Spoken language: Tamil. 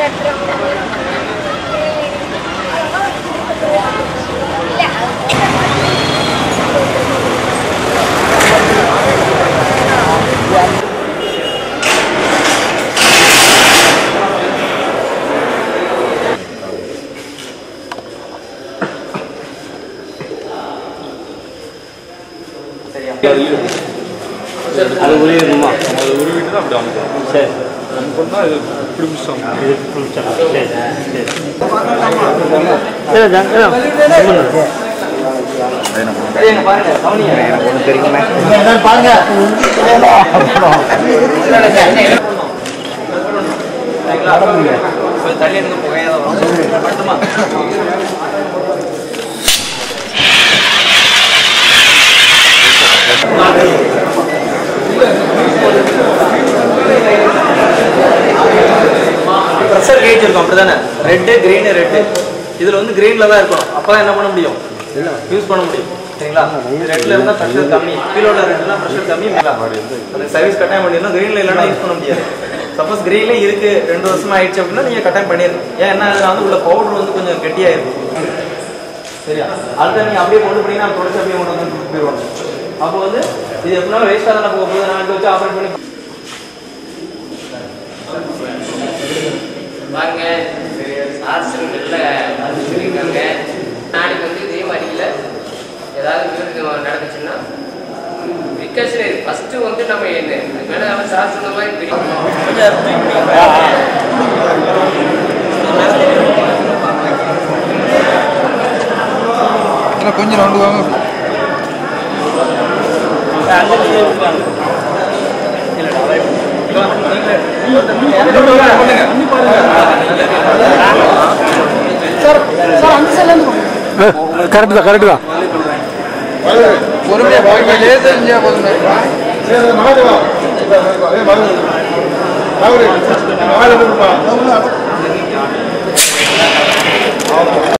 அது உரியணுமா அது உருவிட்டு தான் அப்படி அமைக்கும் சரி நம்ம பண்ணா இது இப்படி முடிச்சாங்க இது புளிச்சா சரி சரி இல்லை இல்லை தள்ளி எனக்கு புகையாத வரும் மட்டுமா ப்ரெஷர் கேஜ் இருக்கும் அப்படிதானே ரெட்டு கிரீனு ரெட்டு இதுல வந்து கிரீன்ல தான் இருக்கணும் அப்பதான் என்ன பண்ண முடியும் யூஸ் பண்ண முடியும் சரிங்களா ரெட்ல இருந்தா ப்ரெஷர் கம்மி கீழோட ரெட்லாம் ப்ரெஷர் கம்மி மேல அந்த சர்வீஸ் கட்டாயம் பண்ணிடணும் கிரீன்ல இல்லைன்னா யூஸ் பண்ண முடியாது சப்போஸ் கிரீன்ல இருக்கு ரெண்டு வருஷமா ஆயிடுச்சு அப்படின்னா நீங்க கட்டாயம் பண்ணிடணும் ஏன் என்ன அதுல வந்து உள்ள பவுடர் வந்து கொஞ்சம் கெட்டியாயிருக்கும் சரியா அடுத்த நீங்க அப்படியே கொண்டு போனீங்கன்னா தொடச்சு அப்படியே கொண்டு வந்து கொடுத்து போயிடுவாங்க அப்போ வந்து இது எப்படினாலும் வேஸ்ட்டாக தானே போக போகுது நான் எடுத்து வச்சு ஆப்ரேட் பண்ணி பாருங்க ஆசிரியர்கள்ல அது சொல்லியிருக்காங்க நாளைக்கு வந்து இதே மாதிரி இல்லை ஏதாவது விருது நடந்துச்சுன்னா ப்ரிகாஷனரி ஃபர்ஸ்ட் வந்து நம்ம என்ன அதுக்கு மேலே நம்ம சார் சொன்ன மாதிரி தெரியும் கொஞ்சம் ரவுண்டு வாங்க கரெக்ட் தான் கரெக்ட் தான் பொறுமையா போய் லேசா செஞ்சா போதுமே மகாதேவா